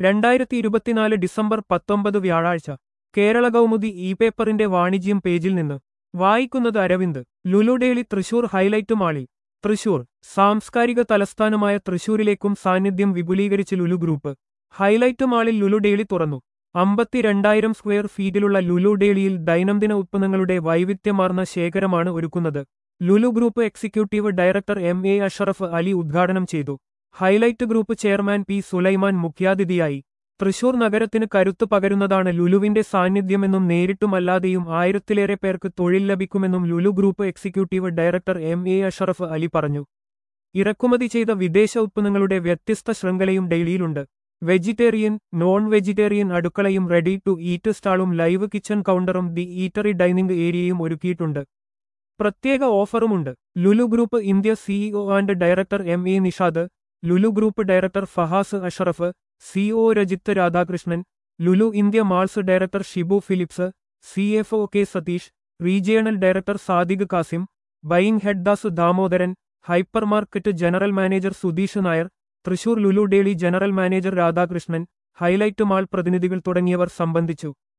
രണ്ടായിരത്തി ഇരുപത്തിനാല് ഡിസംബർ പത്തൊമ്പത് വ്യാഴാഴ്ച കേരള കൗമുദി ഇ പേപ്പറിന്റെ വാണിജ്യം പേജിൽ നിന്ന് വായിക്കുന്നത് അരവിന്ദ് ലുലു ഡെയിലി തൃശൂർ ഹൈലൈറ്റ് മാളിൽ തൃശൂർ സാംസ്കാരിക തലസ്ഥാനമായ തൃശൂരിലേക്കും സാന്നിധ്യം വിപുലീകരിച്ച് ലുലു ഗ്രൂപ്പ് ഹൈലൈറ്റ് മാളിൽ ലുലു ഡെയിലി തുറന്നു അമ്പത്തിരണ്ടായിരം സ്ക്വയർ ഫീറ്റിലുള്ള ലുലു ഡെയിലിയിൽ ദൈനംദിന ഉത്പന്നങ്ങളുടെ വൈവിധ്യമാർന്ന ശേഖരമാണ് ഒരുക്കുന്നത് Lulu group executive director M A Ashraf Ali ഉദ്ഘാടനം ചെയ്തു Hilite group chairman P Sulaiman മുഖ്യാതിഥിയായി തൃശൂർ നഗരത്തിന് കരുത്തു പകരുന്നതാണ് ലുലുവിന്റെ സാന്നിധ്യമെന്നും നേരിട്ടുമല്ലാതെയും ആയിരത്തിലേറെ പേർക്ക് തൊഴിൽ ലഭിക്കുമെന്നും Lulu group executive director M A Ashraf Ali പറഞ്ഞു ഇറക്കുമതി ചെയ്ത വിദേശ ഉത്പന്നങ്ങളുടെ വ്യത്യസ്ത ശൃംഖലയും ഡെയിലിയിലുണ്ട് വെജിറ്റേറിയൻ നോൺ വെജിറ്റേറിയൻ അടുക്കളയും റെഡി ടു ഈറ്റ് സ്റ്റാളും ലൈവ് കിച്ചൺ കൗണ്ടറും ദി ഈറ്ററി ഡൈനിംഗ് ഏരിയയും ഒരുക്കിയിട്ടുണ്ട് പ്രത്യേക ഓഫറുമുണ്ട് Lulu group India CEO and director M A Nishad Lulu group director Fahas Ashraf COO Rajith Radhakrishnan Lulu India malls director Shibu Philips C F O K Satheesh regional director Sadiq Kasim buying head Das Damodaran hypermarket general manager Sudheesh Nair Thrissur Lulu daily general manager Radhakrishnan Hilite mall പ്രതിനിധികൾ തുടങ്ങിയവർ സംബന്ധിച്ചു